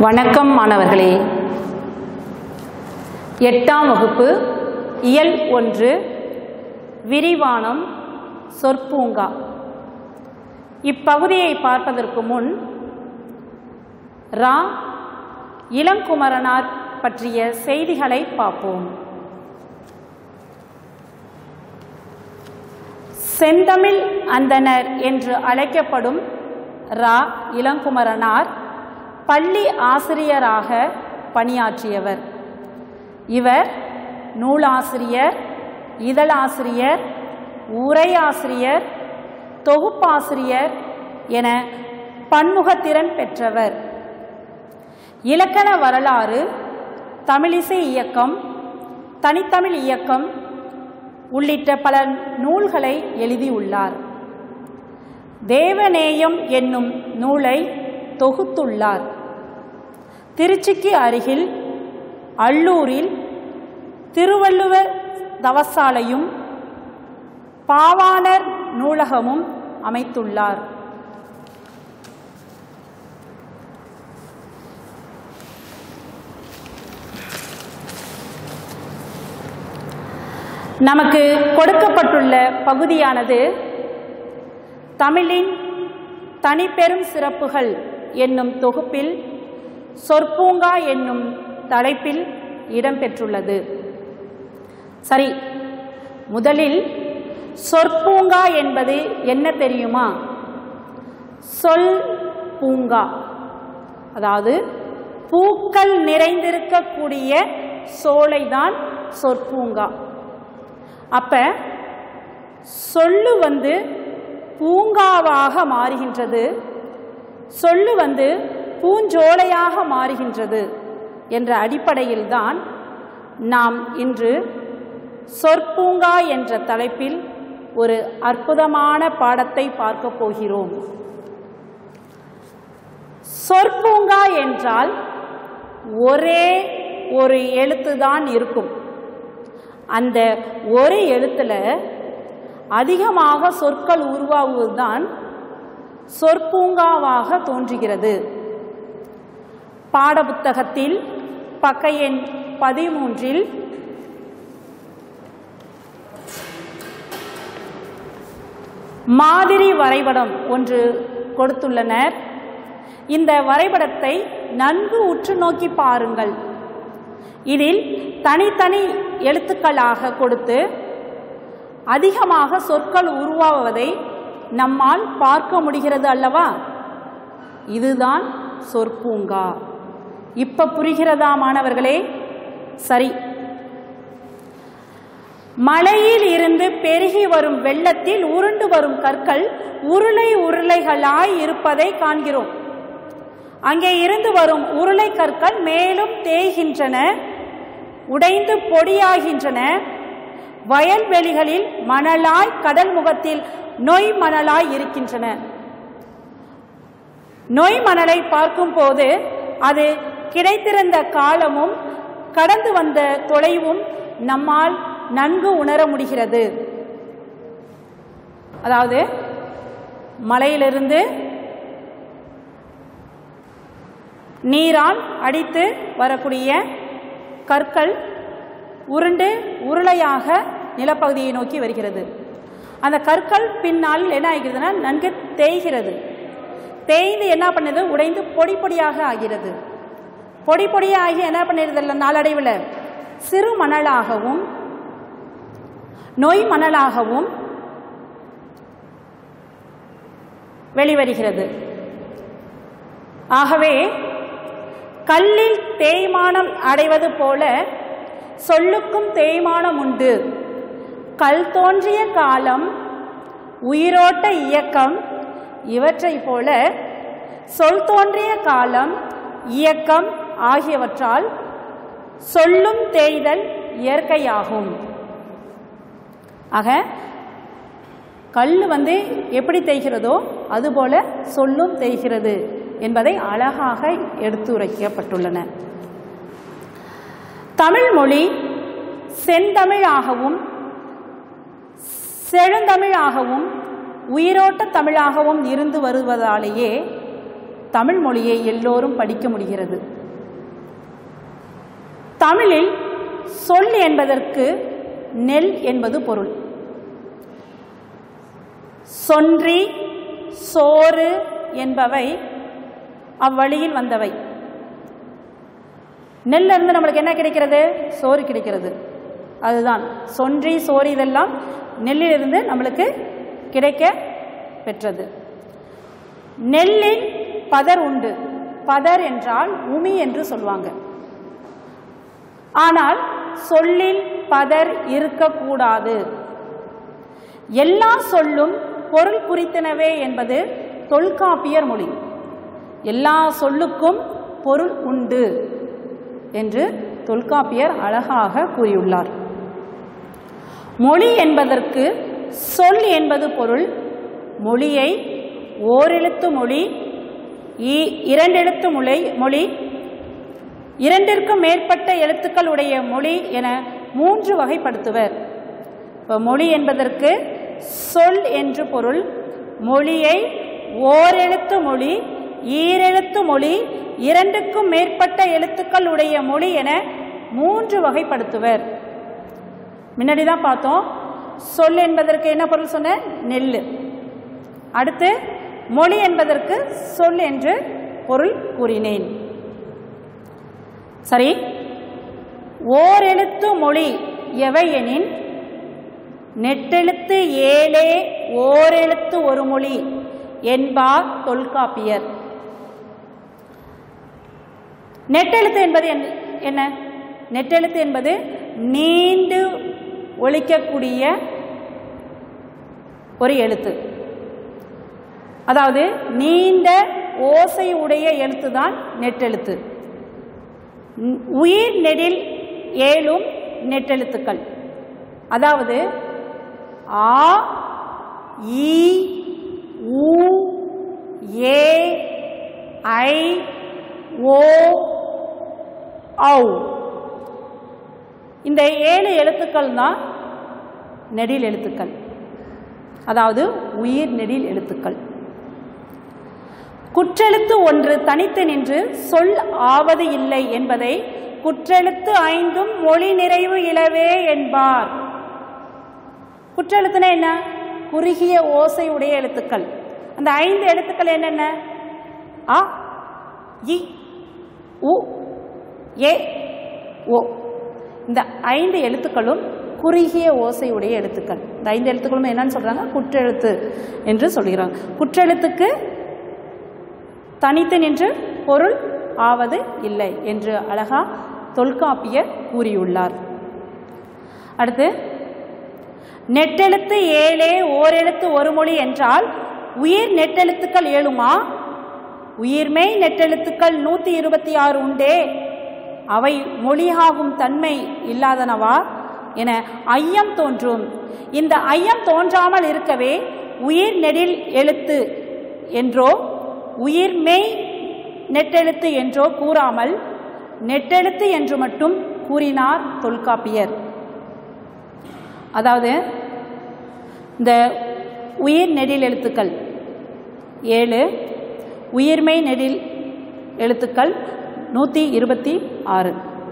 வணக்கம் மாணவர்களே எட்டாம் வகுப்பு இயல் ஒன்று விரிவானம் சொற்பூங்கா இப்பகுதியை பார்ப்பதற்கு முன் ரா இளங்குமரனார் பற்றிய செய்திகளை பார்ப்போம் செந்தமிழ் அந்தணர் என்று அழைக்கப்படும் ரா இளங்குமரனார் பள்ளி ஆசிரியராக பணியாற்றியவர் இவர் நூலாசிரியர் இதழாசிரியர் உரையாசிரியர் தொகுப்பாசிரியர் என பன்முகத்திறன் பெற்றவர் இலக்கண வரலாறு தமிழிசை இயக்கம் தனித்தமிழ் இயக்கம் உள்ளிட்ட பல நூல்களை எழுதியுள்ளார் தேவநேயம் என்னும் நூலை தொகுத்துள்ளார் திருச்சிக்கு அருகில் அள்ளூரில் திருவள்ளுவர் தவசாலையும் பாவாணர் நூலகமும் அமைத்துள்ளார் நமக்கு கொடுக்கப்பட்டுள்ள பகுதியானது தமிழின் தனிப்பெரும் சிறப்புகள் என்னும் தொகுப்பில் சொற்பூங்கா என்னும் தலைப்பில் இடம்பெற்றுள்ளது சரி முதலில் சொற்பூங்கா என்பது என்ன தெரியுமா சொல் பூங்கா அதாவது பூக்கள் நிறைந்திருக்கக்கூடிய சோலைதான் சொற்பூங்கா அப்ப சொல்லு வந்து பூங்காவாக மாறுகின்றது சொல்லு வந்து பூஞ்சோலையாக மாறுகின்றது என்ற அடிப்படையில்தான் நாம் இன்று சொற்பூங்கா என்ற தலைப்பில் ஒரு அற்புதமான பாடத்தை பார்க்க போகிறோம் சொற்பூங்கா என்றால் ஒரே ஒரு எழுத்து தான் இருக்கும் அந்த ஒரு எழுத்துல அதிகமாக சொற்கள் உருவாகுவதுதான் சொற்பூங்காவாக தோன்றுகிறது பாடப்புத்தகத்தில் பக்க எண் பதிமூன்றில் மாதிரி வரைபடம் ஒன்று கொடுத்துள்ளனர் இந்த வரைபடத்தை நன்கு உற்று நோக்கி பாருங்கள் இதில் தனித்தனி எழுத்துக்களாக கொடுத்து அதிகமாக சொற்கள் உருவாவதை நம்மால் பார்க்க முடிகிறது அல்லவா இதுதான் சொற்பூங்கா இப்ப புரிகிறதா மாணவர்களே சரி மலையில் இருந்து பெருகி வரும் வெள்ளத்தில் உருண்டு வரும் கற்கள் உருளை உருளைகளாய் இருப்பதை காண்கிறோம் அங்கே இருந்து வரும் உருளை கற்கள் மேலும் தேய்கின்றன உடைந்து பொடியாகின்றன வயல்வெளிகளில் மணலாய் கடல் முகத்தில் நொய் மணலாய் இருக்கின்றன நொய் மணலை பார்க்கும் போது அது கிடைத்திருந்த காலமும் கடந்து வந்த தொலைவும் நம்மால் நன்கு உணர முடிகிறது அதாவது மலையிலிருந்து நீரால் அடித்து வரக்கூடிய கற்கள் உருண்டு உருளையாக நிலப்பகுதியை நோக்கி வருகிறது அந்த கற்கள் பின்னால் என்ன ஆகிறதுனா நன்கு தேய்கிறது தேய்ந்து என்ன பண்ணுது உடைந்து பொடி பொடியாக ஆகிறது பொடி பொடியாகி என்ன பண்ணிடுறதில்ல நாளடைவில் சிறு மணலாகவும் நொய் மணலாகவும் வெளிவருகிறது ஆகவே கல்லில் தேய்மானம் அடைவது போல சொல்லுக்கும் தேய்மானம் உண்டு கல் தோன்றிய காலம் உயிரோட்ட இயக்கம் இவற்றை போல சொல் தோன்றிய காலம் இயக்கம் ஆகியவற்றால் சொல்லும் தேய்தல் இயற்கையாகும் ஆக கல் வந்து எப்படி தேய்கிறதோ அதுபோல சொல்லும் தேய்கிறது என்பதை அழகாக எடுத்துரைக்கப்பட்டுள்ளன தமிழ் மொழி செந்தமிழாகவும் செழுந்தமிழாகவும் உயிரோட்ட தமிழாகவும் இருந்து வருவதாலேயே தமிழ் மொழியை எல்லோரும் படிக்க முடிகிறது தமிழில் சொல் என்பதற்கு நெல் என்பது பொருள் சொன்றி சோறு என்பவை அவ்வழியில் வந்தவை நெல்ல இருந்து நம்மளுக்கு என்ன கிடைக்கிறது சோறு கிடைக்கிறது அதுதான் சொன்றி சோறு இதெல்லாம் நெல்லிலிருந்து நம்மளுக்கு கிடைக்க பெற்றது நெல்லில் பதர் உண்டு பதர் என்றால் உமி என்று சொல்லுவாங்க ஆனால் சொல்லில் பதர் இருக்கக்கூடாது எல்லா சொல்லும் பொருள் குறித்தனவே என்பது தொல்காப்பியர் மொழி எல்லா சொல்லுக்கும் பொருள் உண்டு என்று தொல்காப்பியர் அழகாக கூறியுள்ளார் மொழி என்பதற்கு சொல் என்பது பொருள் மொழியை ஓரெழுத்து மொழி இ- இரண்டெழுத்து மொழி மொழி இரண்டிற்கும் மேற்பட்ட எழுத்துக்கள் உடைய மொழி என மூன்று வகைப்படுத்துவர் இப்போ மொழி என்பதற்கு சொல் என்று பொருள் மொழியை ஓரெழுத்து மொழி ஈரெழுத்து மொழி இரண்டுக்கும் மேற்பட்ட எழுத்துக்கள் உடைய மொழி என மூன்று வகைப்படுத்துவர் முன்னாடி தான் பார்த்தோம் சொல் என்பதற்கு என்ன பொருள் சொன்னேன் நெல் அடுத்து மொழி என்பதற்கு சொல் என்று பொருள் கூறினேன் சரி ஓரெழுத்து மொழி எவை எனின் நெட்டெழுத்து ஏழே ஓரெழுத்து ஒரு மொழி என்பார் தொல்காப்பியர் நெட்டெழுத்து என்பது என்ன- என்ன நெட்டெழுத்து என்பது நீண்டு ஒலிக்கக்கூடிய ஒரு எழுத்து அதாவது நீண்ட ஓசை உடைய எழுத்து தான் நெட்டெழுத்து ந- உயிர் நெடில் ஏழும் நெட்டெழுத்துக்கள் அதாவது ஆ ஈ உ ஏ ஐ ஓ ஔ இந்த ஏழு எழுத்துக்கள் தான் நெடில் எழுத்துக்கள் அதாவது உயிர் நெடில் எழுத்துக்கள் குற்றெழுத்து ஒன்று தனித்து நின்று சொல் ஆவது இல்லை என்பதை குற்றெழுத்து ஐந்தும் மொழி நிறைவு இலவே என்பார் குற்றெழுத்துனா என்ன குறுகிய ஓசை உடைய எழுத்துக்கள் அந்த ஐந்து எழுத்துக்கள் என்னென்ன அ இ உ ஏ ஓ இந்த ஐந்து எழுத்துக்களும் குறுகிய ஓசை உடைய எழுத்துக்கள் இந்த ஐந்து எழுத்துக்களும் என்னன்னு சொல்றாங்க குற்றெழுத்து என்று சொல்கிறாங்க குற்றெழுத்துக்கு தனித்து நின்று பொருள் ஆவது இல்லை என்று அழகா தொல்காப்பியர் கூறியுள்ளார் அடுத்து நெட்டெழுத்து ஏழே ஓரெழுத்து ஒரு மொழி என்றால் உயிர் நெட்டெழுத்துக்கள் ஏழுமா உயிர்மெய் நெட்டெழுத்துக்கள் நூற்றி இருபத்தி ஆறு உண்டே அவை மொழியாகும் தன்மை இல்லாதனவா என ஐயம் தோன்றும் இந்த ஐயம் தோன்றாமல் இருக்கவே உயிர் நெடில் எழுத்து என்றோ உயிர்மெய் நெட்டெழுத்து என்றோ கூறாமல் நெட்டெழுத்து என்று மட்டும் கூறினார் தொல்காப்பியர் அதாவது இந்த உயிர் நெடில் எழுத்துக்கள் ஏழு உயிர்மெய் நெடில் எழுத்துக்கள் நூற்றி இருபத்தி ஆறு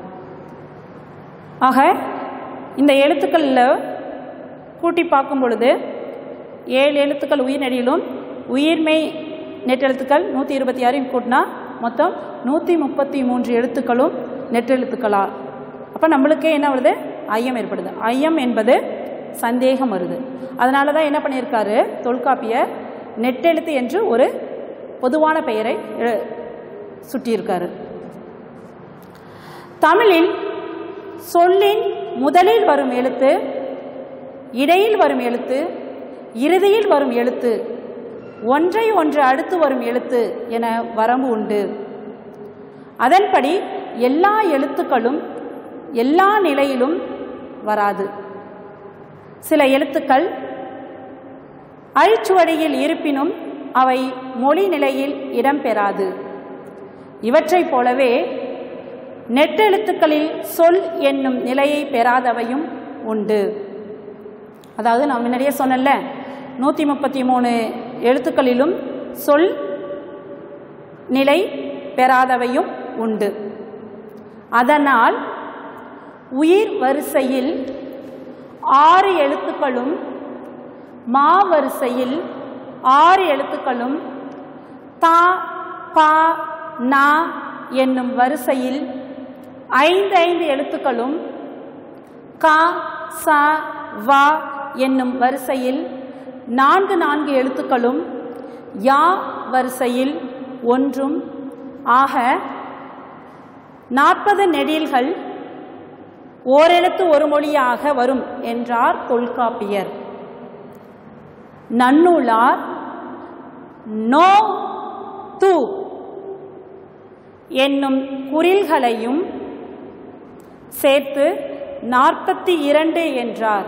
ஆக இந்த எழுத்துக்களில் கூட்டி பார்க்கும் பொழுது ஏழு எழுத்துக்கள் உயிர் நெடிலும் உயிர்மெய் நெட்டெழுத்துக்கள் நூற்றி இருபத்தி ஆறையும் கூட்டினா மொத்தம் நூற்றி முப்பத்தி மூன்று எழுத்துக்களும் நெட்டெழுத்துக்களா அப்போ நம்மளுக்கே என்ன வருது ஐயம் ஏற்படுது ஐயம் என்பது சந்தேகம் வருது அதனால தான் என்ன பண்ணியிருக்காரு தொல்காப்பியர் நெட்டெழுத்து என்று ஒரு பொதுவான பெயரை எ- சுட்டியிருக்காரு தமிழில் சொல்லின் முதலில் வரும் எழுத்து இடையில் வரும் எழுத்து இறுதியில் வரும் எழுத்து ஒன்றை ஒன்று அடுத்து வரும் எழுத்து என வரம்பு உண்டு அதன்படி எல்லா எழுத்துக்களும் எல்லா நிலையிலும் வராது சில எழுத்துக்கள் அழிச்சுவடியில் இருப்பினும் அவை மொழி நிலையில் இடம்பெறாது இவற்றைப் போலவே நெட்டெழுத்துக்களில் சொல் என்னும் நிலையை பெறாதவையும் உண்டு அதாவது நான் முன்னாடியே சொன்னேன்ல நூற்றி முப்பத்தி மூணு எழுத்துக்களிலும் சொல் நிலை பெறாதவையும் உண்டு அதனால் உயிர் வரிசையில் ஆறு எழுத்துக்களும் மா வரிசையில் ஆறு எழுத்துக்களும் தா பா நா என்னும் வரிசையில் ஐந்து ஐந்து எழுத்துக்களும் கா சா வா என்னும் வரிசையில் நான்கு நான்கு எழுத்துக்களும் யா வரிசையில் ஒன்றும் ஆக நாற்பது நெடில்கள் ஓரெழுத்து ஒரு மொழியாக வரும் என்றார் தொல்காப்பியர் நன்னூலார் நோ து என்னும் குறில்களையும் சேர்த்து நாற்பத்தி இரண்டு என்றார்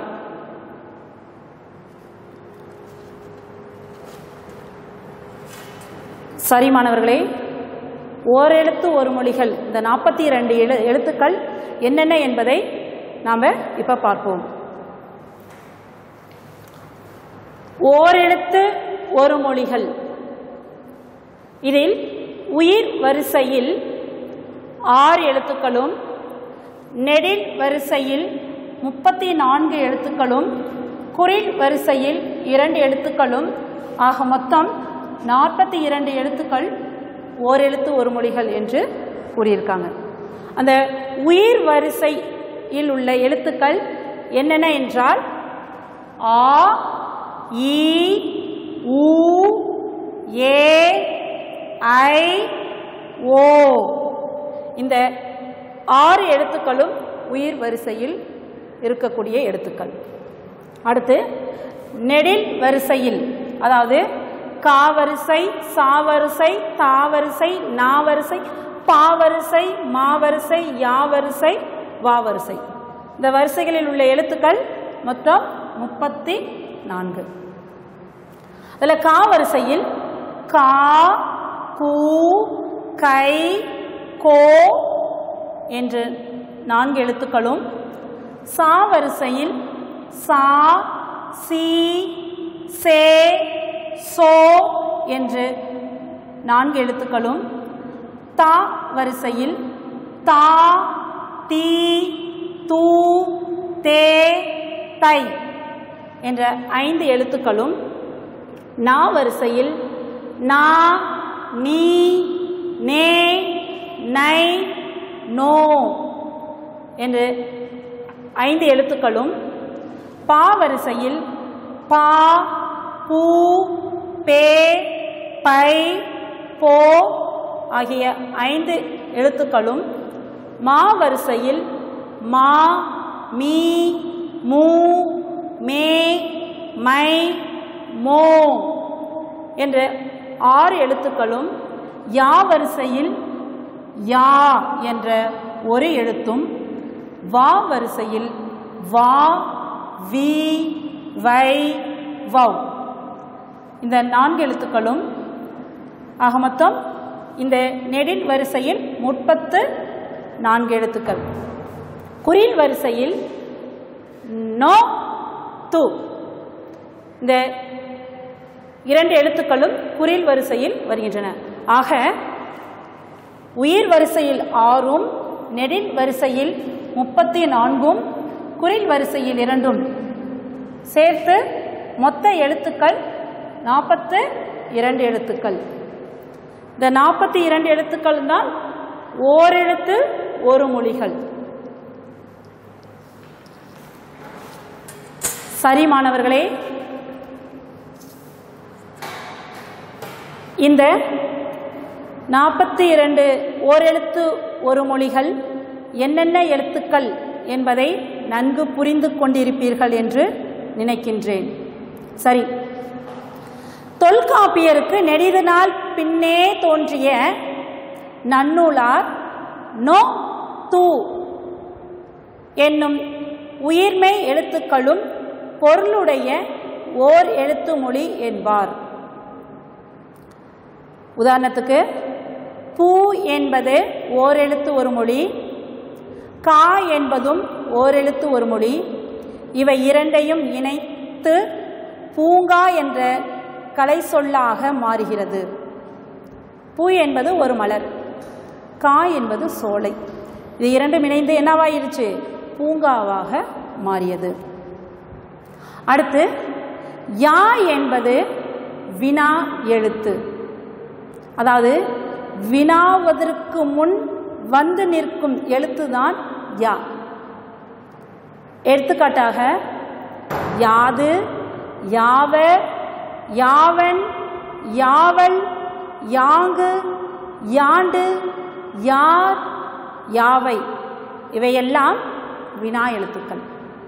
சரி மாணவர்களே ஓரெழுத்து ஒரு மொழிகள் இந்த நாற்பத்தி இரண்டு எழு எழுத்துக்கள் என்னென்ன என்பதை நாம் இப்போ பார்ப்போம் ஓரெழுத்து ஒரு மொழிகள் இதில் உயிர் வரிசையில் ஆறு எழுத்துக்களும் நெடில் வரிசையில் முப்பத்தி நான்கு எழுத்துக்களும் குறில் வரிசையில் இரண்டு எழுத்துக்களும் ஆக மொத்தம் நாற்பத்தி இரண்டு எழுத்துக்கள் ஓரெழுத்து ஒரு மொழிகள் என்று கூறியிருக்காங்க அந்த உயிர் வரிசையில் உள்ள எழுத்துக்கள் என்னென்ன என்றால் ஆ இ உ ஏ ஐ ஓ இந்த ஆறு எழுத்துக்களும் உயிர் வரிசையில் இருக்கக்கூடிய எழுத்துக்கள் அடுத்து நெடில் வரிசையில் அதாவது காவரிசை சாவரிசை தாவரிசை நாவரிசை பாவரிசை மாவரிசை யாவரிசை வாவரிசை இந்த வரிசைகளில் உள்ள எழுத்துக்கள் மொத்தம் முப்பத்தி நான்கு அதில் கா வரிசையில் கா கூ கை கோ என்று நான்கு எழுத்துக்களும் சா வரிசையில் சா சி சே சோ என்று நான்கு எழுத்துக்களும் தா வரிசையில் தா தி தூ தே தை என்ற ஐந்து எழுத்துக்களும் நா வரிசையில் நா நீ நே நை நோ என்று ஐந்து எழுத்துக்களும் பா வரிசையில் பா பூ பே பை போ ஆகிய ஐந்து எழுத்துக்களும் மா வரிசையில் மா மீ மூ மே மை மோ என்ற ஆறு எழுத்துக்களும் யா வரிசையில் யா என்ற ஒரு எழுத்தும் வா வரிசையில் வா வி வை வவ் இந்த நான்கு எழுத்துக்களும் ஆக மொத்தம் இந்த நெடில் வரிசையில் முப்பத்து நான்கு எழுத்துக்கள் குறில் வரிசையில் நோ து இந்த இரண்டு எழுத்துக்களும் குறில் வரிசையில் வருகின்றன ஆக உயிர் வரிசையில் ஆறும் நெடில் வரிசையில் முப்பத்தி நான்கும் குறில் வரிசையில் இரண்டும் சேர்த்து மொத்த எழுத்துக்கள் நாற்பத்து இரண்டு எழுத்துக்கள் இந்த நாற்பத்தி இரண்டு எழுத்துக்கள் தான் ஓரெழுத்து ஒரு மொழிகள் சரி மாணவர்களே இந்த நாற்பத்தி இரண்டு ஓரெழுத்து ஒரு மொழிகள் என்னென்ன எழுத்துக்கள் என்பதை நன்கு புரிந்து கொண்டிருப்பீர்கள் என்று நினைக்கின்றேன் சரி தொல்காப்பியருக்கு நெடிது நாள் பின்னே தோன்றிய நன்னூலார் நோ து என்னும் உயிர்மை எழுத்துக்களும் பொருளுடைய ஓர் எழுத்து மொழி என்பார் உதாரணத்துக்கு பூ என்பது ஓரெழுத்து ஒரு மொழி கா என்பதும் ஓரெழுத்து ஒரு மொழி இவை இரண்டையும் இணைத்து பூங்கா என்ற கலை சொல்லாக மாறுகிறது பூ என்பது ஒரு மலர் காய் என்பது சோலை இது இரண்டும் இணைந்து என்னவாயிருச்சு பூங்காவாக மாறியது அடுத்து யா என்பது வினா எழுத்து அதாவது வினாவதற்கு முன் வந்து நிற்கும் எழுத்துதான் யா எடுத்துக்காட்டாக யாது யாவர் யாவன் யாவல் யாங்கு யாண்டு யார் யாவை இவையெல்லாம் வினா எழுத்துக்கள்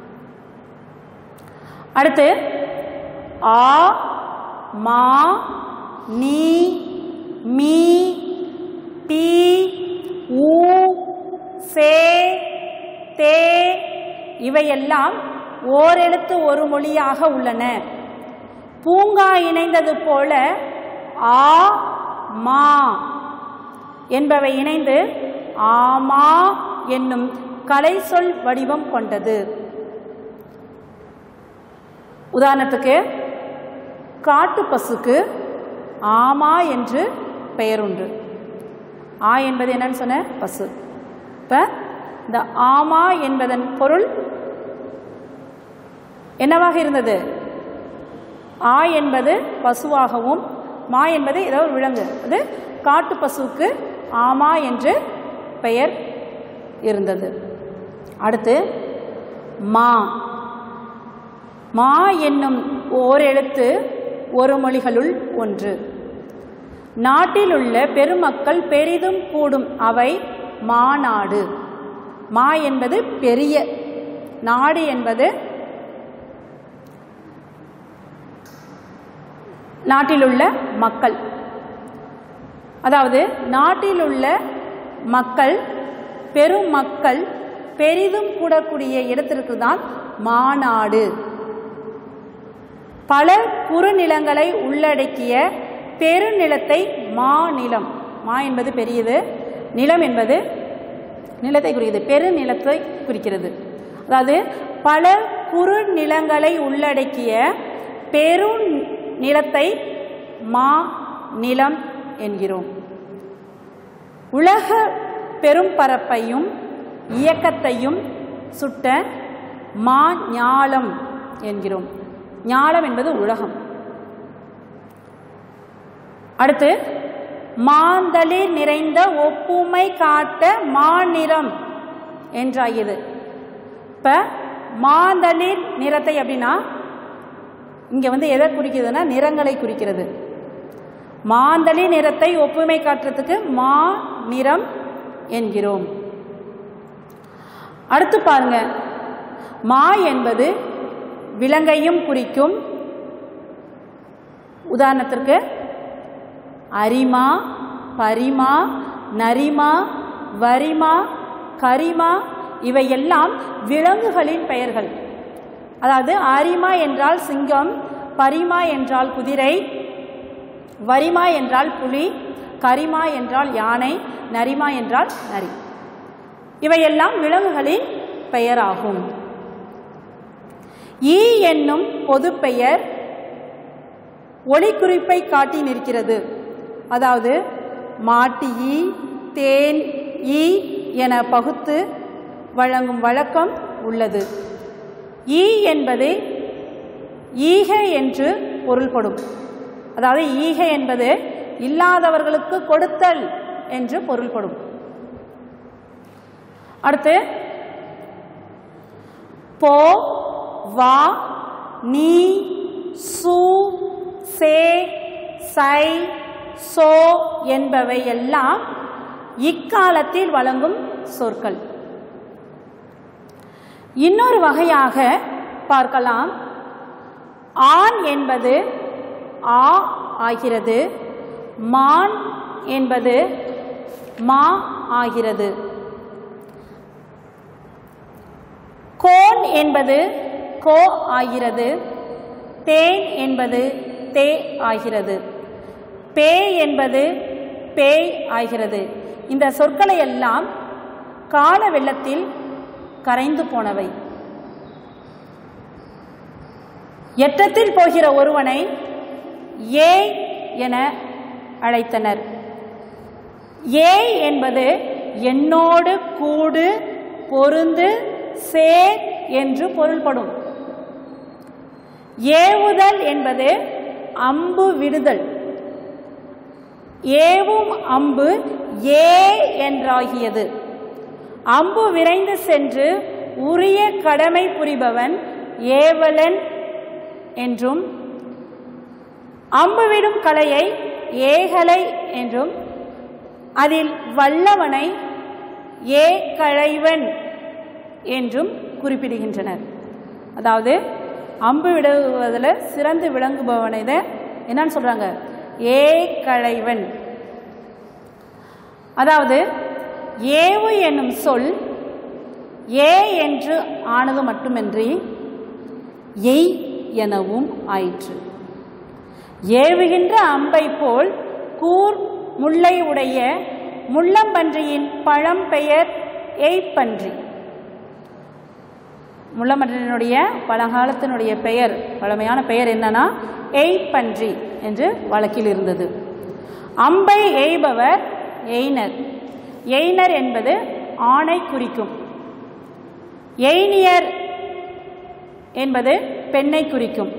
அடுத்து ஆ மா நீ மீ பி ஊ சே தே இவையெல்லாம் ஓரெழுத்து ஒரு மொழியாக உள்ளன பூங்கா இணைந்தது போல ஆ மா என்பவை இணைந்து ஆமா என்னும் கலைசொல் வடிவம் கொண்டது உதாரணத்துக்கு காட்டு பசுக்கு ஆமா என்று பெயர் உண்டு ஆ என்பது என்னன்னு சொன்ன பசு இப்போ இந்த ஆமா என்பதன் பொருள் என்னவாக இருந்தது ஆ என்பது பசுவாகவும் மா என்பது ஏதோ ஒரு விலங்கு அது காட்டு பசுவுக்கு ஆமா என்று பெயர் இருந்தது அடுத்து மா மா என்னும் ஓர் எழுத்து ஒரு மொழிகளுள் ஒன்று நாட்டிலுள்ள பெருமக்கள் பெரிதும் கூடும் அவை மாநாடு மா என்பது பெரிய நாடு என்பது நாட்டிலுள்ள மக்கள் அதாவது நாட்டிலுள்ள மக்கள் பெரும் மக்கள் பெரிதும் கூடக்கூடிய இடத்திற்கு தான் மாநாடு பல குறுநிலங்களை உள்ளடக்கிய பெருநிலத்தை மாநிலம் மா என்பது பெரியது நிலம் என்பது நிலத்தை குறிக்கிறது பெருநிலத்தை குறிக்கிறது அதாவது பல குறு நிலங்களை உள்ளடக்கிய பெரு நிலத்தை மா நிலம் என்கிறோம் உலக பெரும் பரப்பையும் இயக்கத்தையும் சுட்ட மா ஞாலம் என்கிறோம் ஞாலம் என்பது உலகம் அடுத்து மாந்தளிர் நிறைந்த ஒப்புமை காட்ட மாநிறம் என்றாகியது இப்போ மாந்தளிர் நிறத்தை அப்படின்னா இங்கே வந்து எதை குறிக்கிறதுனா நிறங்களை குறிக்கிறது மாந்தளி நிறத்தை ஒப்புமை காட்டுறதுக்கு மா நிறம் என்கிறோம் அடுத்து பாருங்க மா என்பது விலங்கையும் குறிக்கும் உதாரணத்திற்கு அரிமா பரிமா நரிமா வரிமா கரிமா இவையெல்லாம் விலங்குகளின் பெயர்கள் அதாவது அரிமா என்றால் சிங்கம் பரிமா என்றால் குதிரை வரிமா என்றால் புலி கரிமா என்றால் யானை நரிமா என்றால் நரி இவையெல்லாம் விலங்குகளின் பெயராகும் ஈ என்னும் பொதுப்பெயர் ஒளிக்குறிப்பை காட்டி நிற்கிறது அதாவது மாட்டு ஈ தேன் ஈ என பகுத்து வழங்கும் வழக்கம் உள்ளது ஈ என்பது ஈக என்று பொருள்படும் அதாவது ஈக என்பது இல்லாதவர்களுக்கு கொடுத்தல் என்று பொருள்படும் அடுத்து போ வா நீ சு சே சை சோ என்பவை எல்லாம் இக்காலத்தில் வழங்கும் சொற்கள் இன்னொரு வகையாக பார்க்கலாம் ஆண் என்பது ஆ ஆகிறது மான் என்பது மா ஆகிறது கோன் என்பது கோ ஆகிறது தேன் என்பது தே ஆகிறது பே என்பது பேய் ஆகிறது இந்த சொற்களை எல்லாம் கால வெள்ளத்தில் கரைந்து போனவை எட்டத்தில் போகிற ஒருவனை ஏ என அழைத்தனர் ஏ என்பது என்னோடு கூடு பொருந்து சேர் என்று பொருள்படும் ஏவுதல் என்பது அம்பு விடுதல் ஏவும் அம்பு ஏ என்றாகியது அம்பு விரைந்து சென்று உரிய கடமை புரிபவன் ஏவலன் என்றும் அம்பு விடும் கலையை ஏகலை என்றும் அதில் வல்லவனை ஏகழைவன் என்றும் குறிப்பிடுகின்றனர் அதாவது அம்பு விடுவதில் சிறந்து விளங்குபவனை தான் என்னன்னு சொல்கிறாங்க ஏகழைவன் அதாவது ஏவு என்னும் சொல் ஏ என்று ஆனது மட்டுமின்றி எய் எனவும் ஆயிற்று ஏவுகின்ற அம்பை போல் கூர் முல்லை உடைய முள்ளம்பன்றியின் பழம்பெயர் எய்ப்பன்றி முள்ளம்பன்றியினுடைய பழங்காலத்தினுடைய பெயர் பழமையான பெயர் என்னன்னா எய்ப்பன்றி என்று வழக்கில் இருந்தது அம்பை எய்பவர் எய்னர் எய்னர் என்பது ஆணை குறிக்கும் எய்னியர் என்பது பெண்ணை குறிக்கும்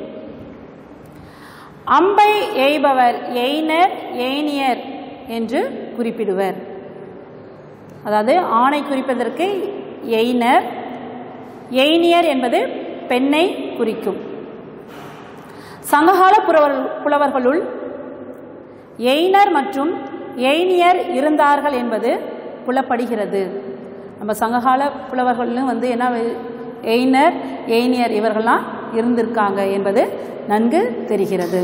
அம்பை எய்பவர் எய்னர் எய்னியர் என்று குறிப்பிடுவர் அதாவது ஆணை குறிப்பதற்கு எய்னர் எய்னியர் என்பது பெண்ணை குறிக்கும் சங்ககால புலவர் புலவர்களுள் எய்னர் மற்றும் எய்னியர் இருந்தார்கள் என்பது புலப்படுகிறது நம்ம சங்ககால புலவர்களும் வந்து என்ன எய்னர் எய்னியர் இவர்கள்லாம் இருந்திருக்காங்க என்பது நன்கு தெரிகிறது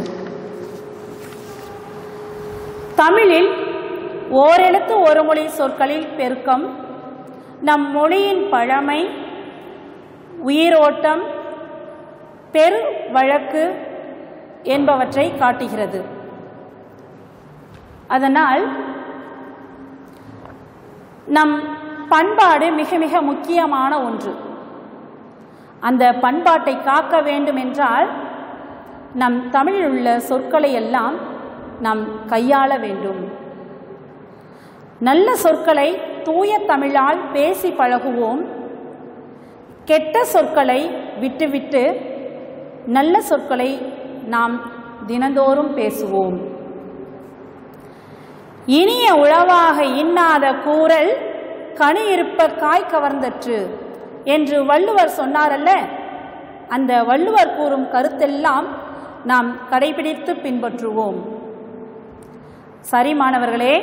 தமிழில் ஓரெழுத்து ஒரு மொழி சொற்களில் பெருக்கம் நம் மொழியின் பழமை உயிரோட்டம் பெரு வழக்கு என்பவற்றை காட்டுகிறது அதனால் நம் பண்பாடு மிக மிக முக்கியமான ஒன்று அந்த பண்பாட்டை காக்க வேண்டும் என்றால் நம் தமிழில் உள்ள சொற்களை எல்லாம் நாம் கையாள வேண்டும் நல்ல சொற்களை தூய தமிழால் பேசி பழகுவோம் கெட்ட சொற்களை விட்டுவிட்டு நல்ல சொற்களை நாம் தினந்தோறும் பேசுவோம் இனிய உளவாக இன்னாத கூறல் கனி இருப்ப காய் கவர்ந்தற்று என்று வள்ளுவர் சொன்னாரல்ல அந்த வள்ளுவர் கூறும் கருத்தெல்லாம் நாம் கடைபிடித்து பின்பற்றுவோம் சரி மாணவர்களே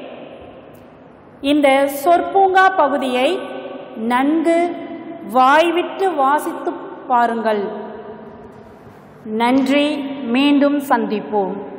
இந்த சொற்பூங்கா பகுதியை நன்கு வாய்விட்டு வாசித்து பாருங்கள் நன்றி மீண்டும் சந்திப்போம்